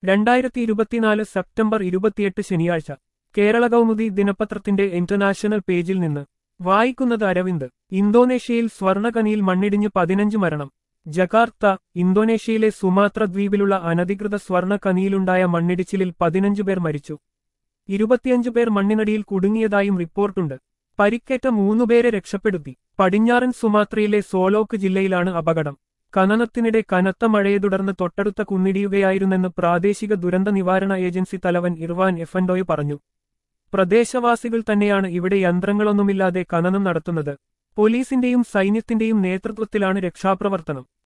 രണ്ടായിരത്തി ഇരുപത്തിനാല് സെപ്റ്റംബർ ഇരുപത്തിയെട്ട് ശനിയാഴ്ച കേരള കൗമുദി ദിനപത്രത്തിന്റെ ഇന്റർനാഷണൽ പേജിൽ നിന്ന് വായിക്കുന്നത് അരവിന്ദ് ഇന്തോനേഷ്യയിൽ സ്വർണഖനിയിൽ മണ്ണിടിഞ്ഞ് പതിനഞ്ച് മരണം ജക്കാർത്ത ഇന്തോനേഷ്യയിലെ സുമാത്ര ദ്വീപിലുള്ള അനധികൃത സ്വർണ ഖനിയിലുണ്ടായ മണ്ണിടിച്ചിലിൽ പതിനഞ്ച് പേർ മരിച്ചു ഇരുപത്തിയഞ്ച് പേർ മണ്ണിനടിയിൽ കുടുങ്ങിയതായും റിപ്പോർട്ടുണ്ട് പരിക്കേറ്റ മൂന്നുപേരെ രക്ഷപ്പെടുത്തി പടിഞ്ഞാറൻ സുമാത്രയിലെ സോലോക്ക് ജില്ലയിലാണ് അപകടം ഖനനത്തിനിടെ കനത്ത മഴയെ തുടർന്ന് തൊട്ടടുത്ത കുന്നിടിയുകയായിരുന്നെന്ന് പ്രാദേശിക ദുരന്ത നിവാരണ ഏജൻസി തലവൻ ഇർവാൻ എഫൻഡോയ് പറഞ്ഞു പ്രദേശവാസികൾ തന്നെയാണ് ഇവിടെ യന്ത്രങ്ങളൊന്നുമില്ലാതെ ഖനനം നടത്തുന്നത് പോലീസിന്റെയും സൈന്യത്തിന്റെയും നേതൃത്വത്തിലാണ് രക്ഷാപ്രവർത്തനം